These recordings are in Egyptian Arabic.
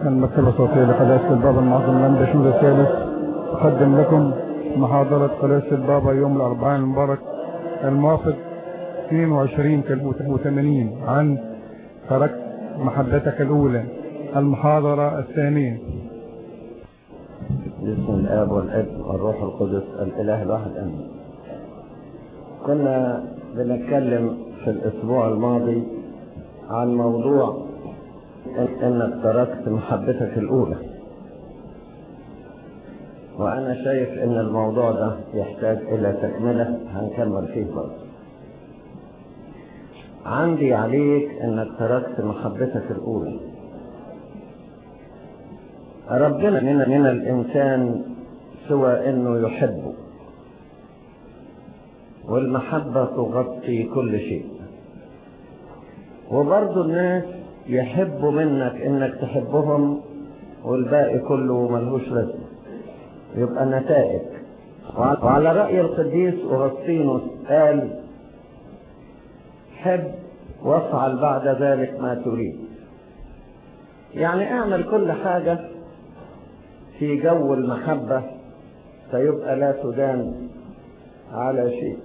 المكتبة الصوتية لقداسة البابا المعظم لمبا شنود الثالث أقدم لكم محاضرة قداسة البابا يوم الأربعاء المبارك الموافق 22 80 عن تركت محبتك الأولى المحاضرة الثانية باسم الآب والابن والروح القدس الإله الواحد آمين. كنا بنتكلم في الأسبوع الماضي عن موضوع إنك تركت محبتك الأولى. وأنا شايف إن الموضوع ده يحتاج إلى تكملة هنكمل فيه برضه. عندي عليك إنك تركت محبتك الأولى. ربنا من, من الإنسان سوى أنه يحبه والمحبة تغطي كل شيء وبرضه الناس يحبوا منك انك تحبهم والباقي كله ملهوش لازمة يبقى نتائج وعلى رأي القديس أغسطينوس قال حب وافعل بعد ذلك ما تريد يعني اعمل كل حاجة في جو المحبة فيبقى لا تدان على شيء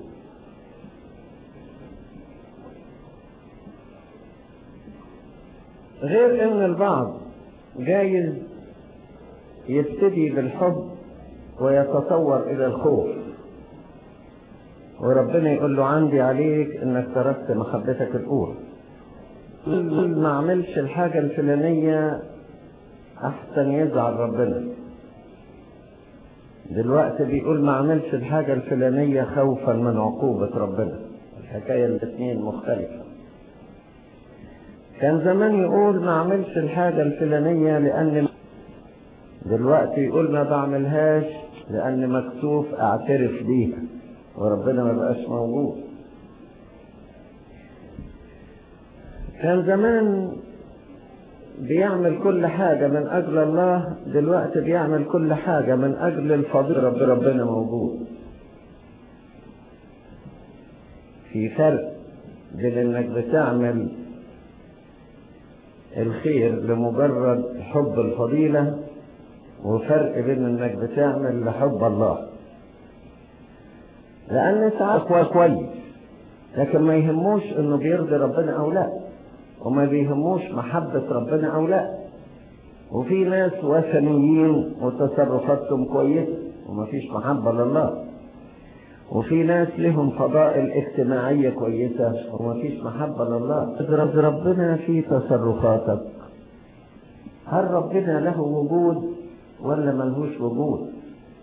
غير ان البعض جايز يبتدي بالحب ويتطور الى الخوف وربنا يقول له عندي عليك انك تركت محبتك الاولى ما عملش الحاجة الفلانية احسن يزعل ربنا دلوقتي بيقول ما عملش الحاجة الفلانية خوفا من عقوبة ربنا الحكاية الاثنين مختلفة كان زمان يقول ما عملش الحاجة الفلانية لأن دلوقتي يقول ما بعملهاش لأن مكسوف أعترف بيها وربنا ما بقاش موجود كان زمان بيعمل كل حاجة من أجل الله دلوقتي بيعمل كل حاجة من أجل الفضيلة رب ربنا موجود في فرق بين انك بتعمل الخير لمجرد حب الفضيلة وفرق بين انك بتعمل لحب الله لان ساعات كويس لكن ما يهموش انه بيرضي ربنا او لا وما بيهموش محبة ربنا او لا وفي ناس وثنيين وتصرفاتهم كويسة ومفيش محبة لله وفي ناس لهم فضائل اجتماعية كويسة ومفيش محبة لله اضرب ربنا في تصرفاتك هل ربنا له وجود ولا ملهوش وجود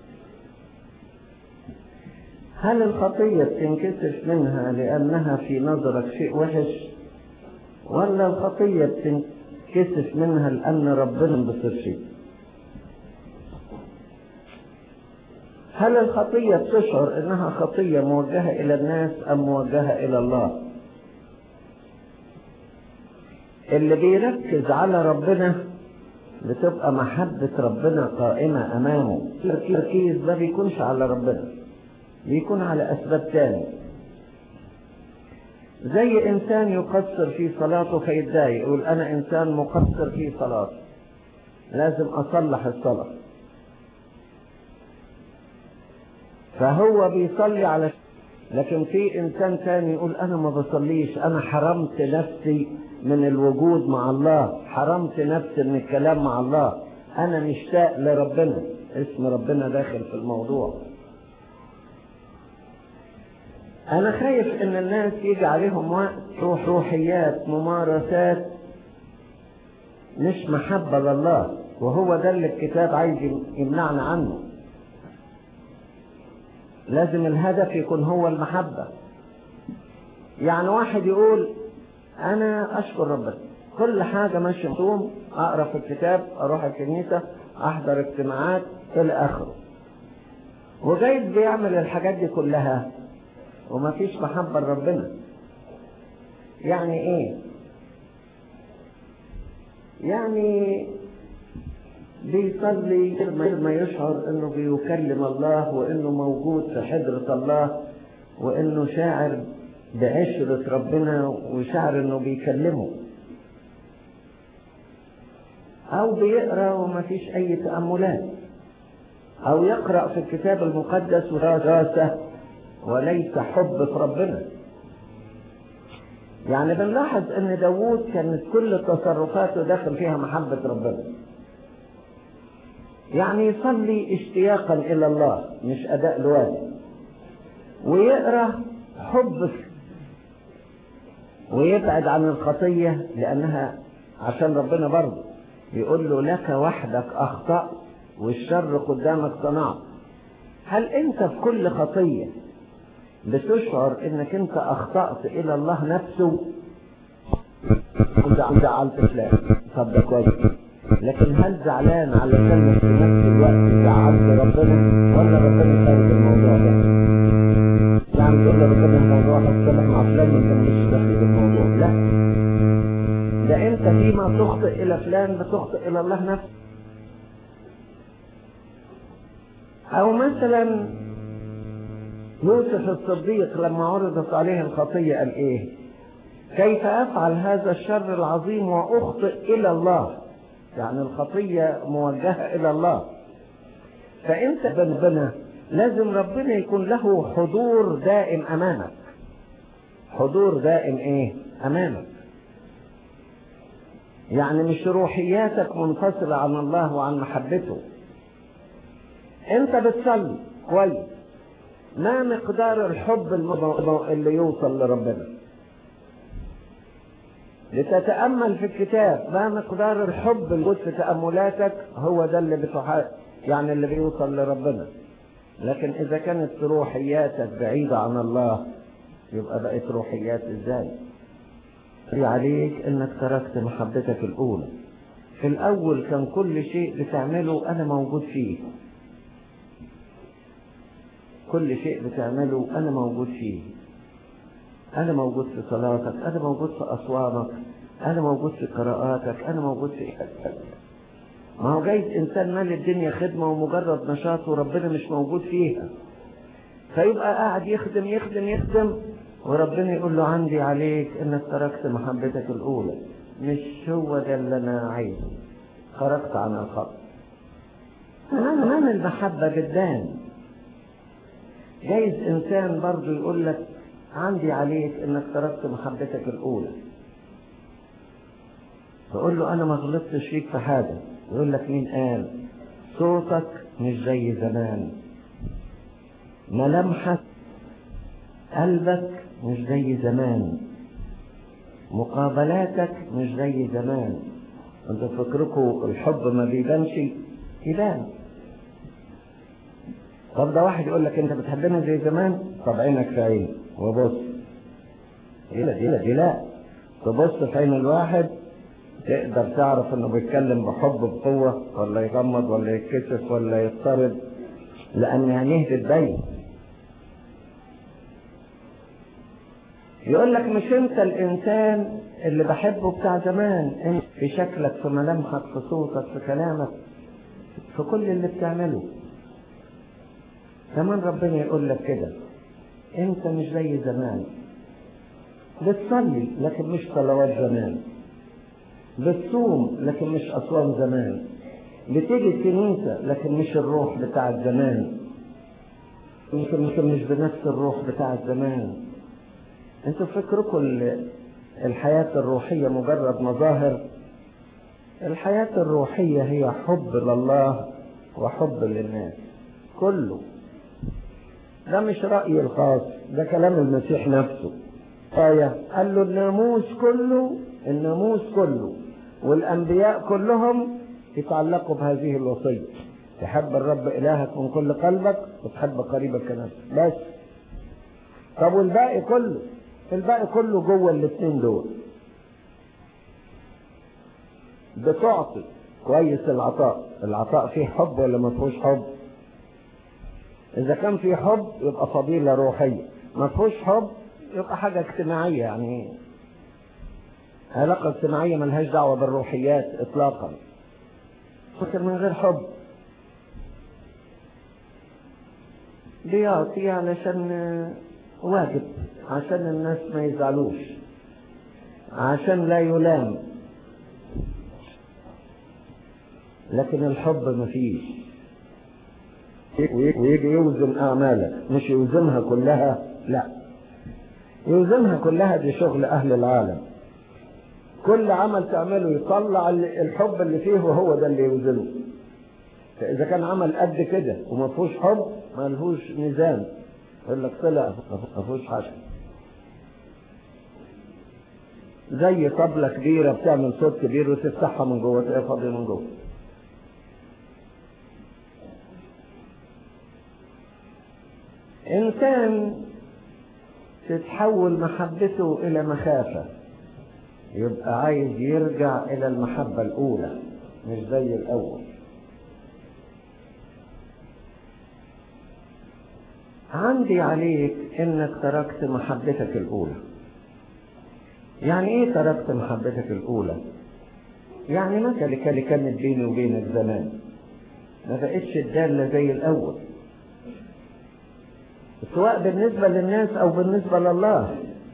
هل الخطية بتنكسف منها لأنها في نظرك شيء وحش ولا الخطية بتنكسف منها لأن ربنا بصير شيء هل الخطية بتشعر انها خطية موجهة الى الناس ام موجهة الى الله اللي بيركز على ربنا بتبقى محبة ربنا قائمة امامه التركيز ما بيكونش على ربنا بيكون على اسباب تاني زي انسان يقصر في صلاته فيتضايق يقول انا انسان مقصر في صلاتي لازم اصلح الصلاه فهو بيصلي على لكن في انسان تاني يقول انا ما بصليش انا حرمت نفسي من الوجود مع الله حرمت نفسي من الكلام مع الله انا مشتاق لربنا اسم ربنا داخل في الموضوع انا خايف ان الناس يجي عليهم وقت روح روحيات ممارسات مش محبة لله وهو ده اللي الكتاب عايز يمنعنا عنه لازم الهدف يكون هو المحبة يعني واحد يقول انا اشكر ربنا كل حاجة ماشي مصوم اقرا في الكتاب اروح الكنيسة احضر اجتماعات الى اخره وجايز بيعمل الحاجات دي كلها ومفيش محبة لربنا يعني ايه يعني بيصلي ما يشعر انه بيكلم الله وانه موجود في حضرة الله وانه شاعر بعشرة ربنا وشاعر انه بيكلمه او بيقرا وما فيش اي تاملات او يقرا في الكتاب المقدس ودراسه وليس حب في ربنا يعني بنلاحظ ان داوود كانت كل تصرفاته داخل فيها محبه ربنا يعني يصلي اشتياقا الى الله مش اداء لواجب ويقرا حب ويبعد عن الخطيه لانها عشان ربنا برضه يقول له لك وحدك اخطات والشر قدامك صنعت هل انت في كل خطيه بتشعر انك انت اخطات الى الله نفسه وزعلت فلان طب ده كويس لكن هل زعلان علشان في نفس الوقت زعلت ربنا ولا ربنا سايب الموضوع ده؟ يعني تقول ربنا الموضوع هتصلح مع فلان انت مش داخل الموضوع لا ده انت فيما تخطئ الى فلان بتخطئ الى الله نفسه او مثلا يوسف الصديق لما عرضت عليه الخطية قال ايه كيف افعل هذا الشر العظيم واخطئ الى الله يعني الخطية موجهة الى الله فانت بنبنى لازم ربنا يكون له حضور دائم امامك حضور دائم ايه امامك يعني مش روحياتك منفصلة عن الله وعن محبته انت بتصلي كويس ما مقدار الحب اللي يوصل لربنا لتتأمل في الكتاب ما مقدار الحب اللي في تأملاتك هو ده اللي بتحا... يعني اللي بيوصل لربنا لكن إذا كانت روحياتك بعيدة عن الله يبقى بقت روحيات إزاي عليك إنك تركت محبتك الأولى في الأول كان كل شيء بتعمله أنا موجود فيه كل شيء بتعمله أنا موجود فيه أنا موجود في صلاتك أنا موجود في أصوامك أنا موجود في قراءاتك أنا موجود في ما هو جايز إنسان مال الدنيا خدمة ومجرد نشاط وربنا مش موجود فيها فيبقى قاعد يخدم يخدم يخدم وربنا يقول له عندي عليك إنك تركت محبتك الأولى مش هو ده اللي أنا عايزه خرجت عن الخط أنا المحبة جدان جايز انسان برضه يقول لك عندي عليك انك تركت محبتك الاولى تقول له انا ما غلطتش فيك في حاجه يقول لك مين قال صوتك مش زي زمان ملامحك قلبك مش زي زمان مقابلاتك مش زي زمان انتوا فكركم الحب ما بيبانش يبان طب ده واحد يقول لك انت بتحبنا زي زمان طب عينك في عيني وبص دي لا دي لا دي لا تبص في عين الواحد تقدر تعرف انه بيتكلم بحب بقوة ولا يغمض ولا يتكسف ولا يضطرب لان عينيه بتبين يقول لك مش انت الانسان اللي بحبه بتاع زمان انت في شكلك في ملامحك في صوتك في كلامك في كل اللي بتعمله كمان ربنا يقول لك كده انت مش زي زمان بتصلي لكن مش صلوات زمان بتصوم لكن مش اصوام زمان بتيجي الكنيسة لكن مش الروح بتاع زمان يمكن يمكن مش بنفس الروح بتاع زمان انتوا فكركم الحياة الروحية مجرد مظاهر الحياة الروحية هي حب لله وحب للناس كله ده مش رأيي الخاص ده كلام المسيح نفسه آية قال له الناموس كله الناموس كله والأنبياء كلهم يتعلقوا بهذه الوصية تحب الرب إلهك من كل قلبك وتحب قريبك كنفسك بس طب والباقي كله الباقي كله جوه الاثنين دول بتعطي كويس العطاء العطاء فيه حب ولا ما فيهوش حب إذا كان في حب يبقى فضيلة روحية ما فيهوش حب يبقى حاجة اجتماعية يعني علاقة اجتماعية ملهاش دعوة بالروحيات إطلاقا لكن من غير حب بيعطي علشان واجب عشان الناس ما يزعلوش عشان لا يلام لكن الحب مفيش ويجي يوزن أعمالك مش يوزنها كلها لا يوزنها كلها دي شغل أهل العالم كل عمل تعمله يطلع الحب اللي فيه وهو ده اللي يوزنه فإذا كان عمل قد كده وما فيهوش حب ما لهوش ميزان يقول لك طلع ما فيهوش حاجة زي طبلة كبيرة بتعمل صوت كبير وتفتحها من جوه تلاقيها فاضية من جوه إنسان تتحول محبته إلى مخافة يبقى عايز يرجع إلى المحبة الأولى مش زي الأول عندي عليك إنك تركت محبتك الأولى يعني إيه تركت محبتك الأولى؟ يعني مثلك اللي كانت بيني وبينك زمان ما بقتش الدالة زي الأول سواء بالنسبة للناس أو بالنسبة لله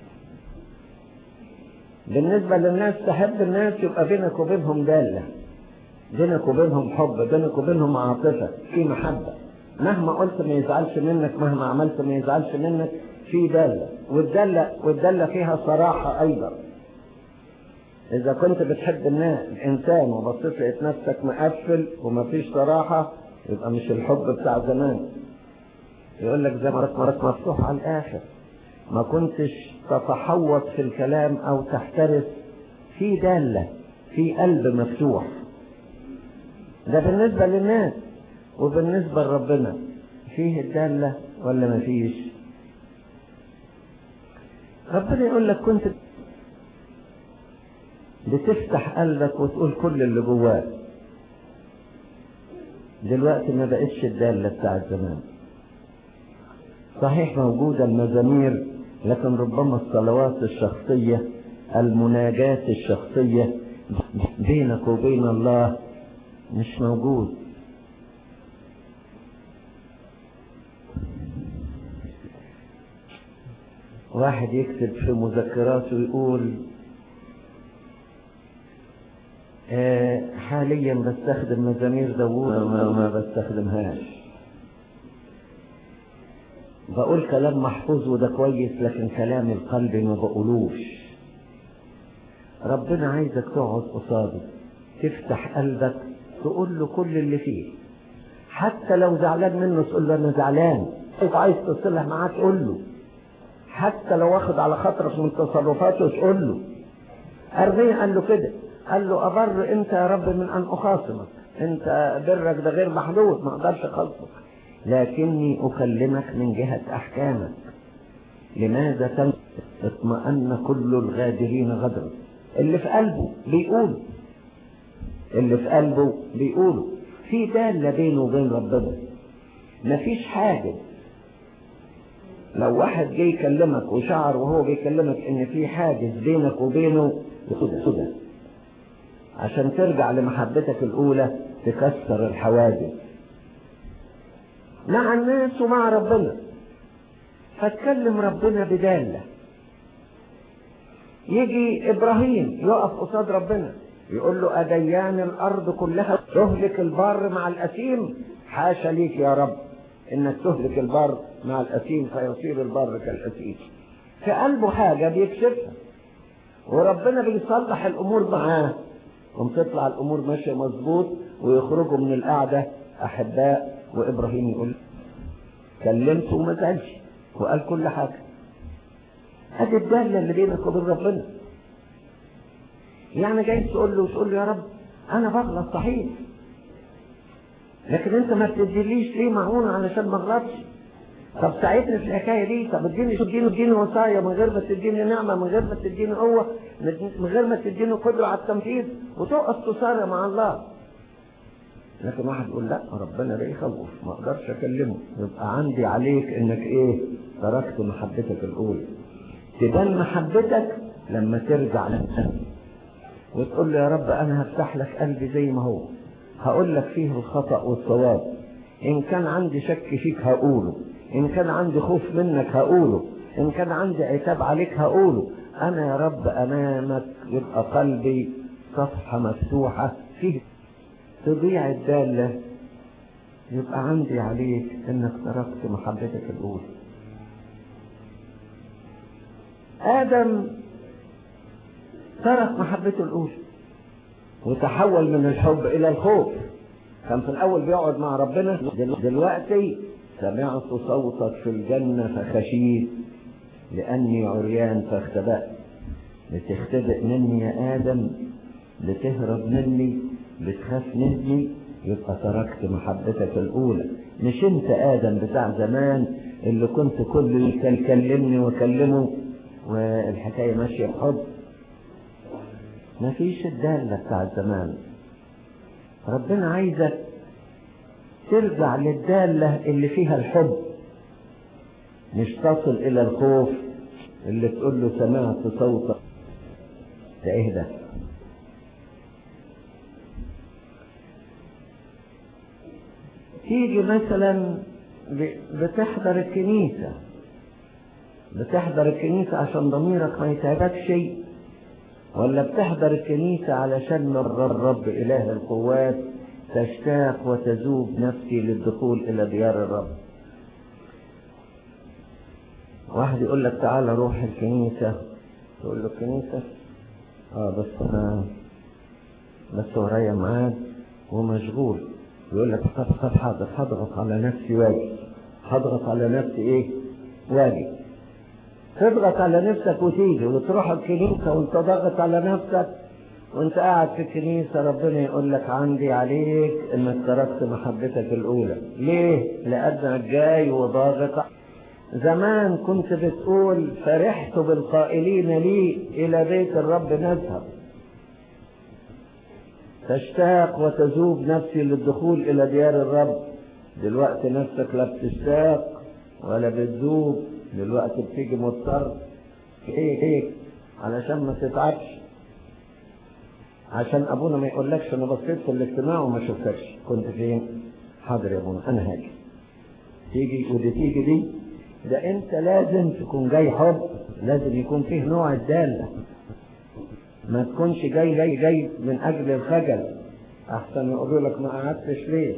بالنسبة للناس تحب الناس يبقى بينك وبينهم دالة بينك وبينهم حب بينك وبينهم عاطفة في محبة مهما قلت ما يزعلش منك مهما عملت ما يزعلش منك في دالة والدالة والدالة فيها صراحة أيضا إذا كنت بتحب الناس الإنسان وبصيت لقيت نفسك مقفل ومفيش صراحة يبقى مش الحب بتاع زمان يقول لك زي مرات مرات مفتوح على الآخر ما كنتش تتحوط في الكلام أو تحترس في دالة في قلب مفتوح ده بالنسبة للناس وبالنسبة لربنا فيه الدالة ولا ما فيش ربنا يقول لك كنت بتفتح قلبك وتقول كل اللي جواك دلوقتي ما بقتش الدالة بتاعت زمان صحيح موجودة المزامير لكن ربما الصلوات الشخصية المناجاة الشخصية بينك وبين الله مش موجود واحد يكتب في مذكراته يقول آه حاليا بستخدم مزامير داوود ما, ما بستخدمهاش بقول كلام محفوظ وده كويس لكن كلام القلب ما بقولوش ربنا عايزك تقعد قصاده تفتح قلبك تقول له كل اللي فيه حتى لو زعلان منه تقول له انا زعلان انت عايز تصلح معاه تقول له حتى لو واخد على خاطرك من تصرفاته تقول له ارميه قال له كده قال له أبر أنت يا رب من أن أخاصمك أنت برك ده غير محدود ما أقدرش أخلصك لكني أكلمك من جهة أحكامك لماذا تم اطمأن كل الغادرين غدرا اللي في قلبه بيقول اللي في قلبه بيقوله في دالة بينه وبين ربنا مفيش حاجة لو واحد جه يكلمك وشعر وهو بيكلمك ان في حاجز بينك وبينه ياخدها خدها عشان ترجع لمحبتك الأولى تكسر الحواجز مع الناس ومع ربنا فتكلم ربنا بدالة يجي إبراهيم يقف قصاد ربنا يقول له أديان الأرض كلها تهلك البر مع الأثيم حاشا ليك يا رب إنك تهلك البر مع الأثيم فيصير البر كالأثيم في قلبه حاجة بيكشفها وربنا بيصلح الأمور معاه قم تطلع الامور ماشيه مظبوط ويخرجوا من القعده احباء وابراهيم يقول كلمته وما زعلش وقال كل حاجه ادي الداله اللي بينك وبين ربنا يعني جاي تقول له وتقول له يا رب انا بغلط صحيح لكن انت ما بتديليش ليه معونه علشان ما اغلطش طب ساعدني في الحكايه دي طب اديني اديني اديني وصايا من غير ما تديني نعمه من غير ما تديني قوه من غير ما تديني قدره على التنفيذ وتقف تصارع مع الله لكن واحد يقول لا ربنا ده يخوف ما اقدرش اكلمه يبقى عندي عليك انك ايه تركت محبتك الاولى تبان محبتك لما ترجع لنفسك وتقول له يا رب انا هفتح لك قلبي زي ما هو هقول لك فيه الخطا والصواب ان كان عندي شك فيك هقوله إن كان عندي خوف منك هقوله إن كان عندي عتاب عليك هقوله أنا يا رب أمامك يبقى قلبي صفحة مفتوحة فيه تضيع الدالة يبقى عندي عليك انك تركت محبتك الاولى ادم ترك محبته الاولى وتحول من الحب الى الخوف كان في الاول بيقعد مع ربنا دلوقتي سمعت صوتك في الجنة فخشيت لاني عريان فاختبأت بتختبئ مني يا ادم بتهرب مني بتخاف مني يبقى تركت محبتك الأولى مش أنت آدم بتاع زمان اللي كنت كل اللي كان كلمني وكلمه والحكاية ماشية بحب مفيش الدالة بتاع زمان ربنا عايزك ترجع للدالة اللي فيها الحب مش تصل إلى الخوف اللي تقول له سمعت صوتك ده إيه ده؟ تيجي مثلا بتحضر الكنيسة بتحضر الكنيسة عشان ضميرك ما يتعبكش ولا بتحضر الكنيسة علشان الرب إله القوات تشتاق وتذوب نفسي للدخول إلى ديار الرب واحد يقول لك تعالى روح الكنيسة تقول له الكنيسة اه بس انا بس ورايا ميعاد ومشغول يقول لك طب طب حاضر هضغط على نفسي واجي هضغط على نفسي ايه واجي تضغط على نفسك وتيجي وتروح الكنيسة وانت ضاغط على نفسك وانت قاعد في الكنيسة ربنا يقول لك عندي عليك انك تركت محبتك الاولى ليه لانك جاي وضاغط زمان كنت بتقول فرحت بالقائلين لي الى بيت الرب نذهب تشتاق وتذوب نفسي للدخول إلى ديار الرب دلوقتي نفسك لا بتشتاق ولا بتذوب دلوقتي بتيجي مضطر هيك هيك علشان ما تتعبش عشان ابونا ما يقولكش انا بصيت في الاجتماع وما شفتكش كنت فين حاضر يا ابونا انا هاجي تيجي ودي تيجي دي ده انت لازم تكون جاي حب لازم يكون فيه نوع الداله ما تكونش جاي جاي جاي من اجل الخجل احسن يقولوا لك ما قعدتش ليه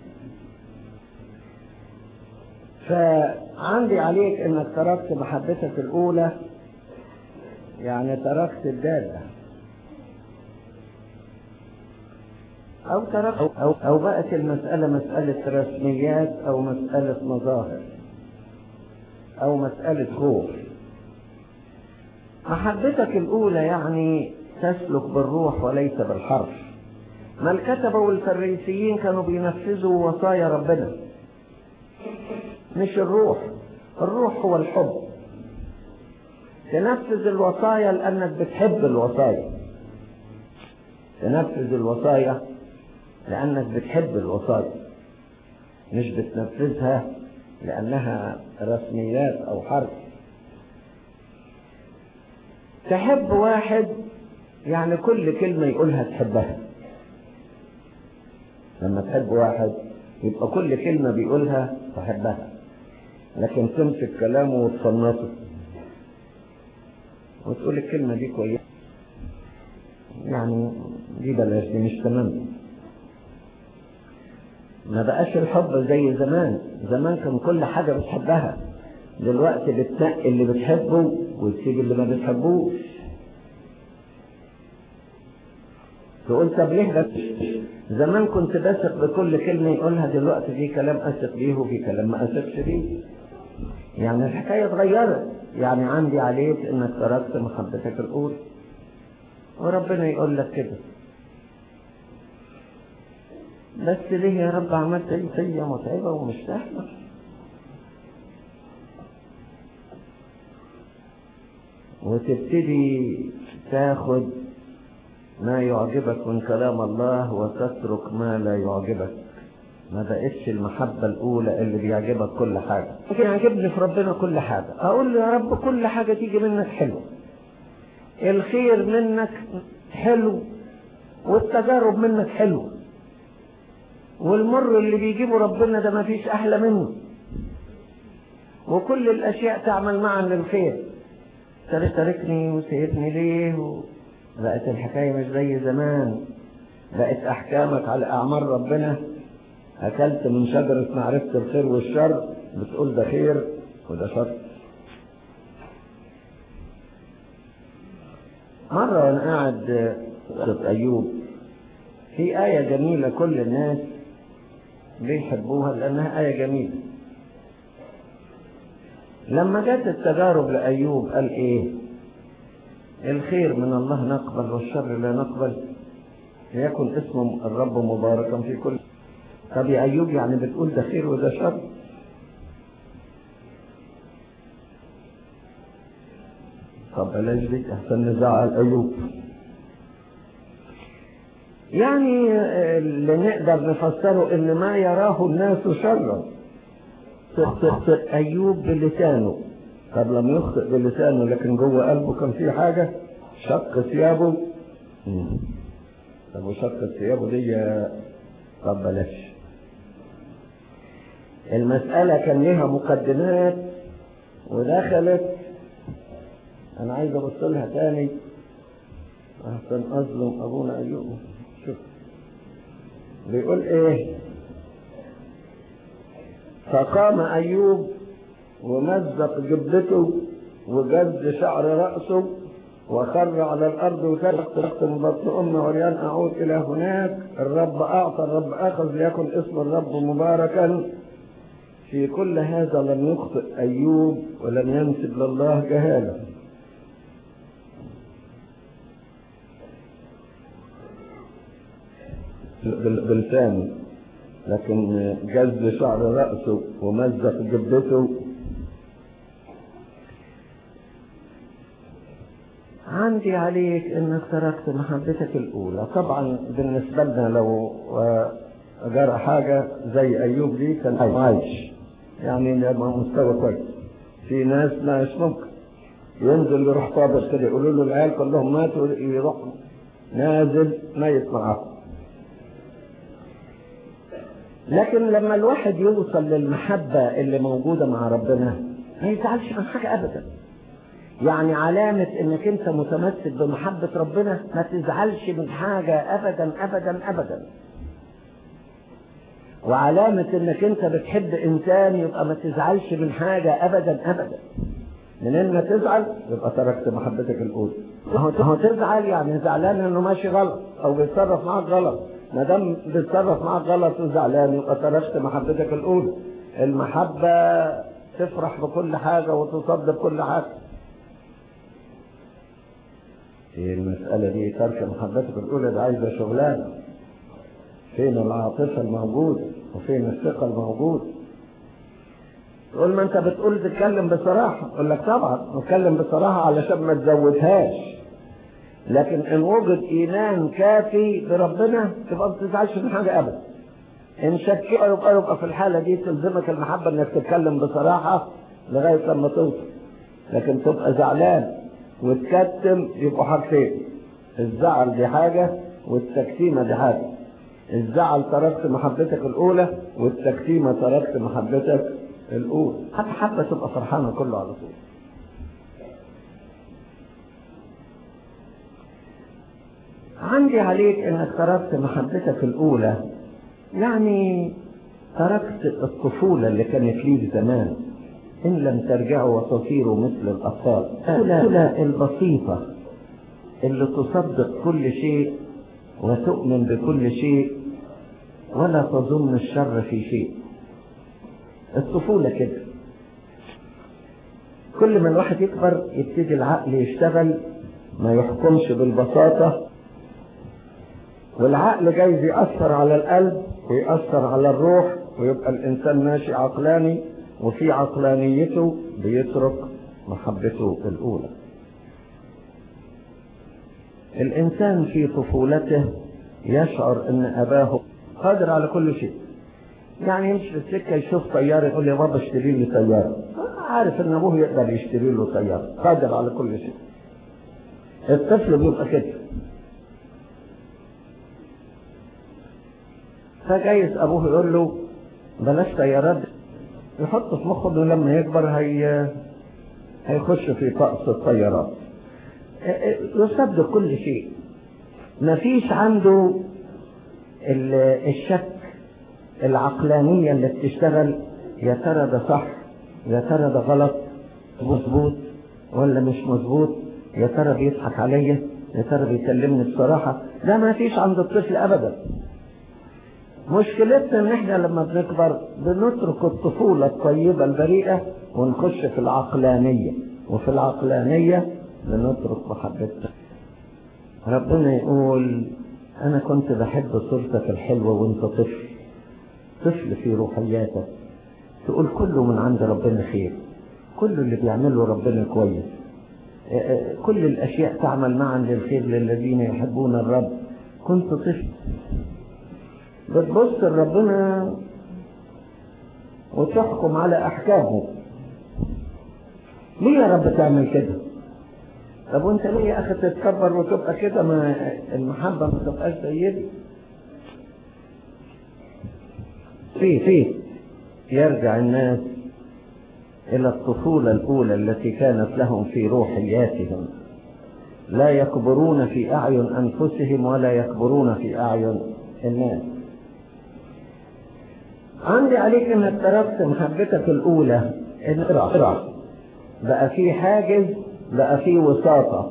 فعندي عليك انك تركت محبتك الاولى يعني تركت الدالة او تركت أو, او بقت المسألة مسألة رسميات او مسألة مظاهر او مسألة خوف محبتك الأولى يعني تسلك بالروح وليس بالحرف ما الكتبة والفريسيين كانوا بينفذوا وصايا ربنا مش الروح الروح هو الحب تنفذ الوصايا لأنك بتحب الوصايا تنفذ الوصايا لأنك بتحب الوصايا مش بتنفذها لأنها رسميات أو حرف تحب واحد يعني كل كلمة يقولها تحبها لما تحب واحد يبقى كل كلمة بيقولها تحبها لكن تمسك كلامه وتصنطه وتقول الكلمة دي كويسة يعني دي بلاش دي مش تمام ما بقاش الحب زي زمان زمان كان كل حاجة بتحبها دلوقتي بتنقي اللي بتحبه وتسيب اللي ما بتحبوش تقول طب ليه بس زمان كنت بثق بكل كلمة يقولها دلوقتي في كلام أثق بيه وفي كلام ما أثقش بيه يعني الحكاية اتغيرت يعني عندي عليك انك تركت محبتك الأولى وربنا يقول لك كده بس ليه يا رب عملت لي فيا متعبة ومش سهلة وتبتدي تاخد ما يعجبك من كلام الله وتترك ما لا يعجبك ما بقتش المحبة الأولى اللي بيعجبك كل حاجة لكن يعجبني في ربنا كل حاجة أقول له يا رب كل حاجة تيجي منك حلو الخير منك حلو والتجارب منك حلو والمر اللي بيجيبه ربنا ده ما فيش أحلى منه وكل الأشياء تعمل معا للخير تاركني وسيبني ليه و... بقت الحكاية مش زي زمان بقت أحكامك على أعمال ربنا أكلت من شجرة معرفة الخير والشر بتقول ده خير وده شر مرة وأنا قاعد قصة أيوب في آية جميلة كل الناس بيحبوها لأنها آية جميلة لما جت التجارب لأيوب قال إيه الخير من الله نقبل والشر لا نقبل ليكن اسم الرب مباركا في كل طب يا أيوب يعني بتقول ده خير وده شر طب بلاش دي احسن نزعل أيوب يعني اللي نقدر نفسره ان ما يراه الناس شرا ايوب بلسانه طب لم يخطئ بلسانه لكن جوه قلبه كان في حاجه شق ثيابه طب وشق ثيابه دي طب بلاش المسألة كان لها مقدمات ودخلت أنا عايز أبص لها تاني أحسن أظلم أبونا أيوب شوف بيقول إيه فقام أيوب ومزق جبته وجز شعر رأسه وخر على الأرض وتركت من بطن أمه وليان أعود إلى هناك الرب أعطى الرب أخذ ليكن اسم الرب مباركا في كل هذا لم يخطئ أيوب ولم ينسب لله جهاله بلسانه لكن جز شعر رأسه ومزق جبته عندي عليك انك تركت محبتك الاولى طبعا بالنسبة لنا لو جرى حاجة زي ايوب دي كان عايش يعني لما مستوى كويس في ناس مش ممكن ينزل يروح طابر كده يقولوا له العيال كلهم ماتوا يروح نازل ميت معاهم لكن لما الواحد يوصل للمحبة اللي موجودة مع ربنا ما يزعلش من حاجة أبدا يعني علامة انك انت متمسك بمحبة ربنا ما تزعلش من حاجة ابدا ابدا ابدا وعلامة انك انت بتحب انسان يبقى ما تزعلش من حاجة ابدا ابدا منين ما تزعل يبقى تركت محبتك الاولى هو تزعل يعني زعلان انه ماشي غلط او بيتصرف معاك غلط ما دام بيتصرف معاك غلط وزعلان يبقى تركت محبتك الاولى المحبة تفرح بكل حاجة وتصدق كل حاجة في المسألة دي ترك محبتك الأولى ده عايزة شغلانة فين العاطفة الموجودة وفين الثقة الموجودة تقول ما انت بتقول تتكلم بصراحة اقول لك طبعا نتكلم بصراحة علشان ما تزودهاش لكن ان وجد ايمان كافي بربنا تبقى ما تزعلش من حاجة ابدا ان شكيت يبقى يبقى في الحالة دي تلزمك المحبة انك تتكلم بصراحة لغاية لما توصل لكن تبقى زعلان وتكتم يبقوا حاجتين الزعل دي حاجة والتكتيمة دي حاجة الزعل تركت محبتك الأولى والتكتيمة تركت محبتك الأولى حتى حتى تبقى فرحانة كله على طول عندي عليك انك تركت محبتك الأولى يعني تركت الطفولة اللي كانت ليك زمان إن لم ترجعوا وتصيروا مثل الأطفال الطفولة البسيطة اللي تصدق كل شيء وتؤمن بكل شيء ولا تظن الشر في شيء الطفولة كده كل ما الواحد يكبر يبتدي العقل يشتغل ما يحكمش بالبساطة والعقل جايز يأثر على القلب ويأثر على الروح ويبقى الإنسان ماشي عقلاني وفي عقلانيته بيترك محبته الأولى الإنسان في طفولته يشعر أن أباه قادر على كل شيء يعني يمشي في السكة يشوف طيارة يقول يا بابا اشتري لي طيارة عارف أن أبوه يقدر يشتري له طيارة قادر على كل شيء الطفل بيبقى كده فجايز أبوه يقول له بلاش طيارات يحط في مخه انه لما يكبر هي هيخش في طقس الطيارات يصدق كل شيء ما فيش عنده الشك العقلانية اللي بتشتغل يا ترى ده صح يا ترى ده غلط مظبوط ولا مش مظبوط يا ترى بيضحك عليا يا ترى بيكلمني بصراحة ده ما فيش عند الطفل أبدا مشكلتنا ان احنا لما بنكبر بنترك الطفولة الطيبة البريئة ونخش في العقلانية وفي العقلانية بنترك محبتنا ربنا يقول انا كنت بحب صورتك الحلوة وانت طفل طفل في روحياتك تقول كله من عند ربنا خير كل اللي بيعمله ربنا كويس كل الاشياء تعمل معا للخير للذين يحبون الرب كنت طفل بتبص لربنا وتحكم على احكامه ليه يا رب تعمل كده طب وانت ليه يا اخي تتكبر وتبقى كده ما المحبه ما تبقاش زي دي في في يرجع الناس الى الطفوله الاولى التي كانت لهم في روحياتهم لا يكبرون في اعين انفسهم ولا يكبرون في اعين الناس عندي عليك انك تركت محبتك الاولى ان اقرا بقى في حاجز بقى في وساطة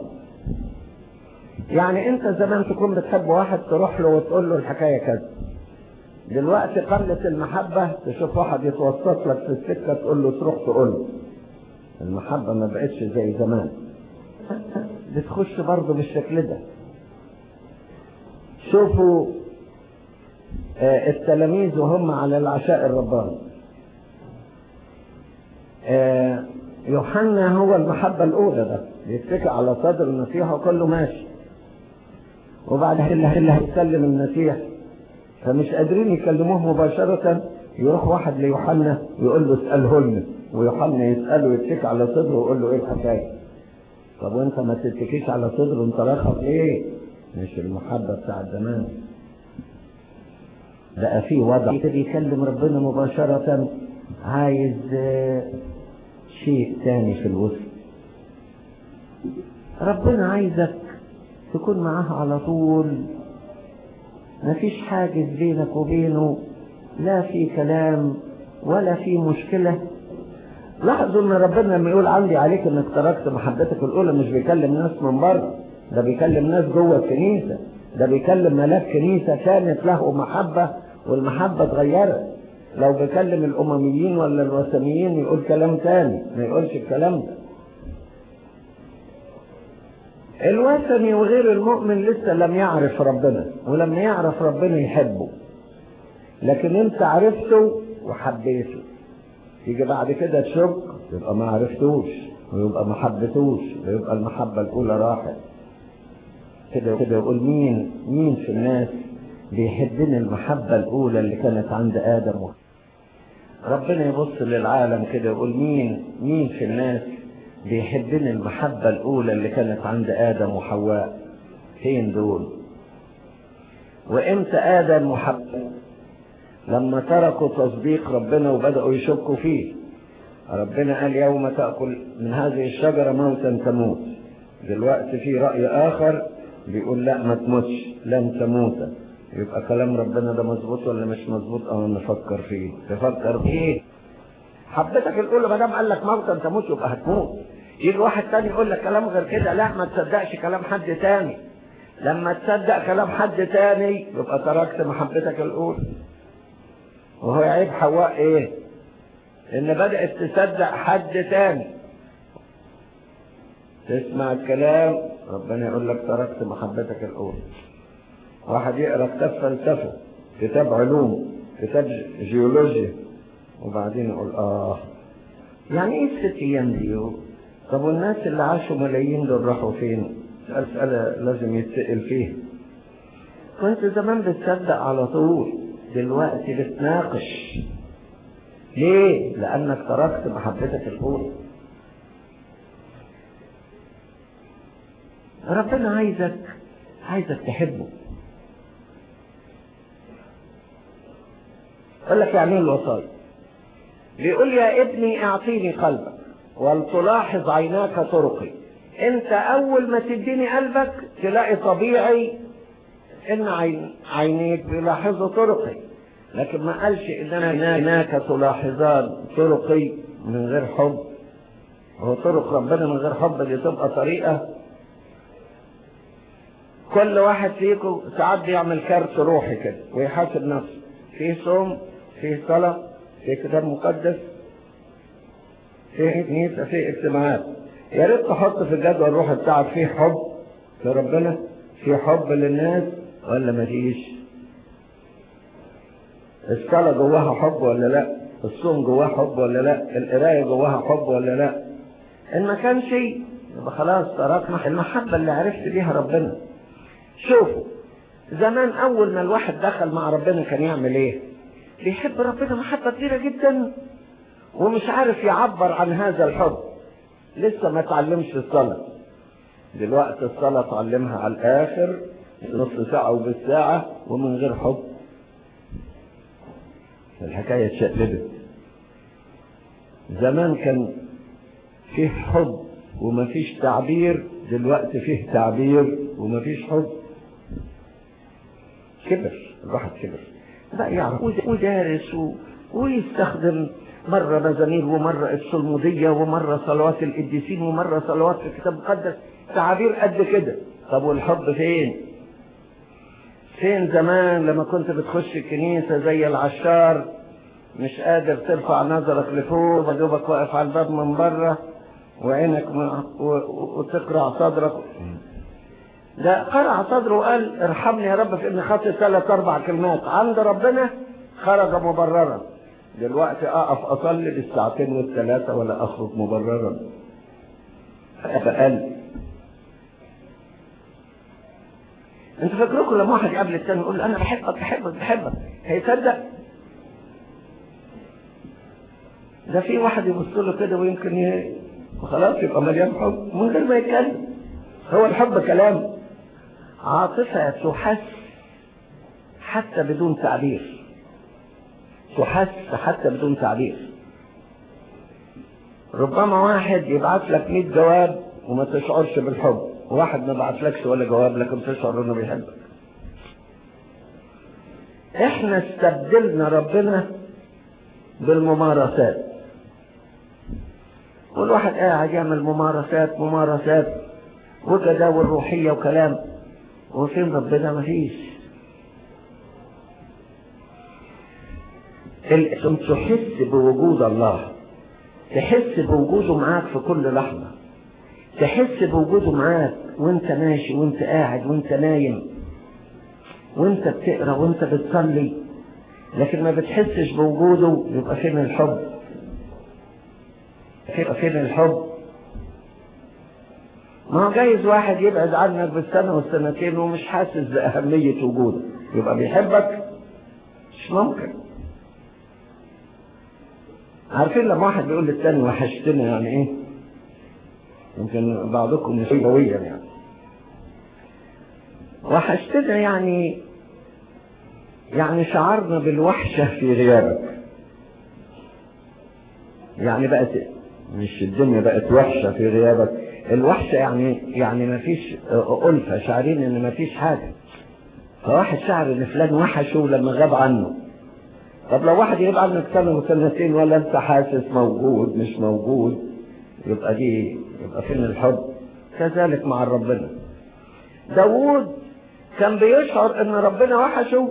يعني انت زمان تكون بتحب واحد تروح له وتقول له الحكاية كذا دلوقتي قلت المحبة تشوف واحد يتوسط لك في السكة تقول له تروح تقول له المحبة ما بقتش زي زمان بتخش برضه بالشكل ده شوفوا آه التلاميذ وهم على العشاء الرباني آه يوحنا هو المحبة الأولى ده يتكئ على صدر المسيح وكله ماشي وبعد اللي اللي هيسلم المسيح فمش قادرين يكلموه مباشرة يروح واحد ليوحنا يقول له اسأله لنا ويوحنا يسأله يتكئ على صدره ويقول له ايه الحكاية طب وانت ما تتكيش على صدره انت راخص ايه مش المحبة بتاع زمان بقى في وضع بيكلم ربنا مباشرة عايز شيء تاني في الوسط ربنا عايزك تكون معاه على طول مفيش حاجز بينك وبينه لا في كلام ولا في مشكلة لاحظوا ان ربنا لما يقول عندي عليك انك تركت محبتك الاولى مش بيكلم ناس من بره ده بيكلم ناس جوه الكنيسة ده بيكلم ملاك كنيسة كانت له محبة والمحبة اتغيرت لو بيكلم الأمميين ولا الوثنيين يقول كلام تاني ما يقولش الكلام ده الوثني وغير المؤمن لسه لم يعرف ربنا ولما يعرف ربنا يحبه لكن انت عرفته وحبيته يجي بعد كده تشك يبقى ما عرفتوش ويبقى ما حبتوش ويبقى المحبة الأولى راحت كده كده يقول مين مين في الناس بيحبني المحبة الأولى اللي كانت عند آدم ربنا يبص للعالم كده يقول مين مين في الناس بيحبني المحبة الأولى اللي كانت عند آدم وحواء فين دول وإمتى آدم وحواء لما تركوا تصديق ربنا وبدأوا يشكوا فيه ربنا قال يوم تأكل من هذه الشجرة موتا تموت دلوقتي في رأي آخر بيقول لا ما تموتش لن تموت يبقى كلام ربنا ده مظبوط ولا مش مظبوط اه نفكر فيه تفكر فيه حبتك الاولى ما دام قال لك موتا تموت يبقى هتموت يجي واحد تاني يقول لك كلام غير كده لا ما تصدقش كلام حد تاني لما تصدق كلام حد تاني يبقى تركت محبتك الاولى وهو عيب حواء ايه ان بدأت تصدق حد تاني تسمع الكلام ربنا يقول لك تركت محبتك الاولى واحد يقرا كتاب فلسفه كتاب علوم كتاب جيولوجيا وبعدين يقول اه يعني ايه الست ايام دي طب والناس اللي عاشوا ملايين دول راحوا فين مسألة لازم يتسأل فيها كنت زمان بتصدق على طول دلوقتي بتناقش ليه لانك تركت محبتك الاولى ربنا عايزك عايزك تحبه يقول لك يعني ايه الوصايا بيقول يا ابني اعطيني قلبك ولتلاحظ عيناك طرقي انت اول ما تديني قلبك تلاقي طبيعي ان عين عينيك بيلاحظوا طرقي لكن ما قالش ان انا هناك تلاحظان طرقي من غير حب هو طرق ربنا من غير حب دي تبقى طريقه كل واحد فيكم ساعات بيعمل كارت روحي كده ويحاسب نفسه فيه صوم فيه صلاه فيه كتاب مقدس فيه كنيسه فيه اجتماعات يا ريت تحط في الجدول الروحي بتاعك فيه حب لربنا فيه حب للناس ولا مفيش الصلاة جواها حب ولا لا الصوم جواها حب ولا لا القراية جواها حب ولا لا ان ما كان شيء يبقى خلاص تركنا المحبة اللي عرفت بيها ربنا شوفوا زمان اول ما الواحد دخل مع ربنا كان يعمل ايه بيحب ربنا محبة كبيرة جدا ومش عارف يعبر عن هذا الحب لسه ما تعلمش الصلاة دلوقتي الصلاة تعلمها على الآخر نص ساعة وبالساعة ومن غير حب الحكاية اتشقلبت زمان كان فيه حب ومفيش تعبير دلوقتي فيه تعبير ومفيش حب كبر الواحد كبر بقى يعرف ودارس و... ويستخدم مرة مزامير ومرة الصلمودية ومرة صلوات القديسين ومرة صلوات في الكتاب المقدس تعابير قد كده طب والحب فين؟ فين زمان لما كنت بتخش الكنيسة زي العشار مش قادر ترفع نظرك لفوق ودوبك واقف على الباب من بره وعينك من و... وتقرع صدرك ده قرع صدره وقال ارحمني يا رب في اني خاطئ ثلاث اربع كلمات عند ربنا خرج مبررا دلوقتي اقف اصلي بالساعتين والثلاثه ولا اخرج مبررا فقال انت فاكركم لما واحد يقابل الثاني يقول انا بحبك بحبك بحبك هيصدق ده في واحد يبص له كده ويمكن ي... خلاص يبقى مليان حب من غير ما يتكلم هو الحب كلام عاطفة تحس حتى بدون تعبير تحس حتى بدون تعبير ربما واحد يبعت لك 100 جواب وما تشعرش بالحب واحد ما بعتلكش ولا جواب لكن تشعر انه بيحبك احنا استبدلنا ربنا بالممارسات والواحد قاعد يعمل ممارسات ممارسات وجداول روحية وكلام وفين ربنا مفيش ثم تحس بوجود الله تحس بوجوده معاك في كل لحظة تحس بوجوده معاك وانت ماشي وانت قاعد وانت نايم وانت بتقرا وانت بتصلي لكن ما بتحسش بوجوده يبقى فين الحب يبقى فين الحب ما هو جايز واحد يبعد عنك بالسنة والسنتين ومش حاسس بأهمية وجودك يبقى بيحبك مش ممكن عارفين لما واحد بيقول للتاني وحشتنا يعني ايه يمكن بعضكم مش قويا يعني وحشتنا يعني يعني شعرنا بالوحشة في غيابك يعني بقت مش الدنيا بقت وحشة في غيابك الوحشة يعني يعني ما فيش ألفة شعرين إن ما فيش حاجة فواحد شعر إن فلان وحشه لما غاب عنه طب لو واحد يغيب عنك سنة وسنتين ولا أنت حاسس موجود مش موجود يبقى دي يبقى فين الحب كذلك مع ربنا داوود كان بيشعر ان ربنا وحشه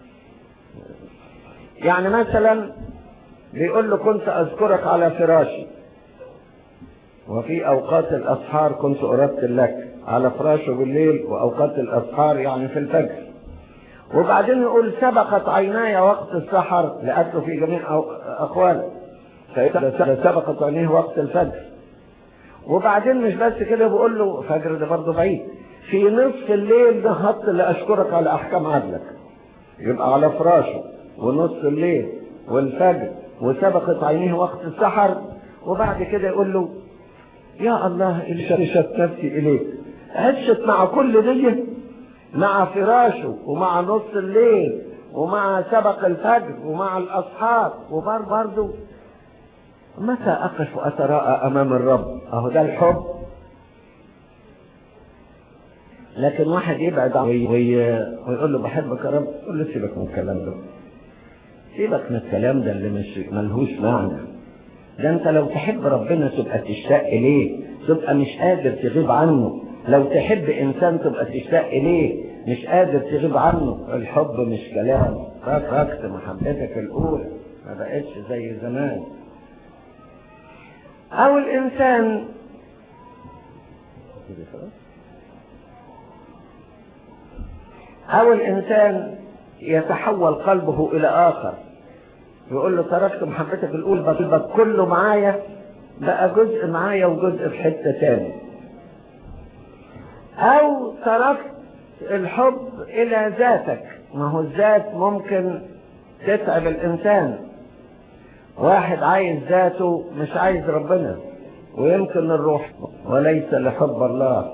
يعني مثلا بيقول له كنت اذكرك على فراشي وفي اوقات الاسحار كنت ارتل لك على فراشه بالليل واوقات الاسحار يعني في الفجر وبعدين يقول سبقت عيناي وقت السحر لأكله في جميع اقواله سبقت عينيه وقت الفجر وبعدين مش بس كده بقول له فجر ده برضه بعيد في نصف الليل نهضت لاشكرك على احكام عدلك يبقى على فراشه ونص الليل والفجر وسبقت عينيه وقت السحر وبعد كده يقول له يا الله الشت نفسي اليك عشت مع كل دي مع فراشه ومع نص الليل ومع سبق الفجر ومع الاسحار وبر برضه متى أقف وأتراءى أمام الرب أهو ده الحب لكن واحد يبعد عنه وي... وي... ويقول له بحبك يا رب يقول له سيبك من الكلام ده سيبك من الكلام ده اللي مش ملهوش معنى ده انت لو تحب ربنا تبقى تشتاق اليه تبقى مش قادر تغيب عنه لو تحب انسان تبقى تشتاق اليه مش قادر تغيب عنه الحب مش كلام فاكت محبتك الاولى ما بقتش زي زمان او الانسان او الانسان يتحول قلبه الى اخر يقول له تركت محبتك الاولى قلبك كله معايا بقى جزء معايا وجزء في حته تاني او تركت الحب الى ذاتك ما هو الذات ممكن تتعب الانسان واحد عايز ذاته مش عايز ربنا ويمكن الروح وليس لحب الله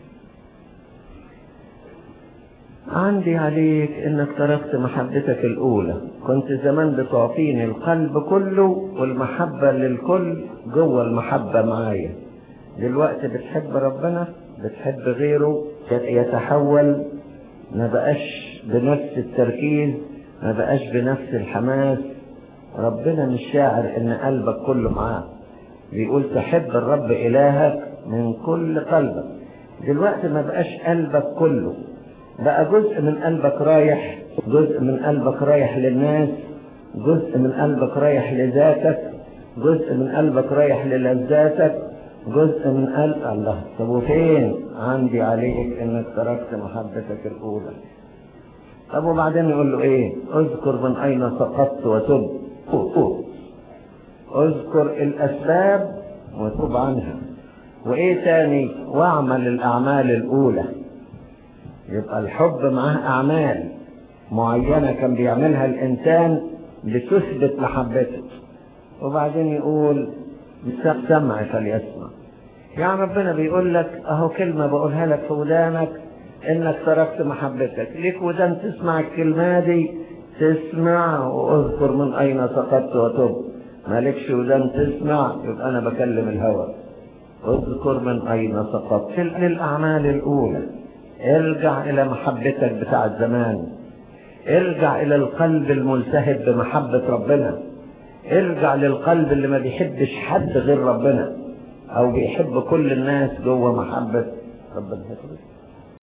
عندي عليك انك تركت محبتك الاولى كنت زمان بتعطيني القلب كله والمحبة للكل جوه المحبة معايا دلوقتي بتحب ربنا بتحب غيره يتحول ما بقاش بنفس التركيز ما بقاش بنفس الحماس ربنا مش شاعر ان قلبك كله معاه بيقول تحب الرب الهك من كل قلبك دلوقتي ما بقاش قلبك كله بقى جزء من قلبك رايح جزء من قلبك رايح للناس جزء من قلبك رايح لذاتك جزء من قلبك رايح للذاتك جزء من قلب الله طب وفين عندي عليك انك تركت محبتك الاولى طب وبعدين يقول له ايه اذكر من اين سقطت وتب اذكر الاسباب وتب عنها وايه تاني واعمل الاعمال الاولى يبقى الحب معاه اعمال معينة كان بيعملها الانسان لتثبت محبته وبعدين يقول سمع فليسمع يعني ربنا بيقول لك اهو كلمة بقولها لك في ودانك انك تركت محبتك ليك ودان تسمع الكلمة دي تسمع واذكر من اين سقطت وتب مالكش ودان تسمع يبقى انا بكلم الهوى اذكر من اين سقطت في الاعمال الاولى ارجع الى محبتك بتاع زمان ارجع الى القلب الملتهب بمحبة ربنا ارجع للقلب اللي ما بيحبش حد غير ربنا او بيحب كل الناس جوه محبة ربنا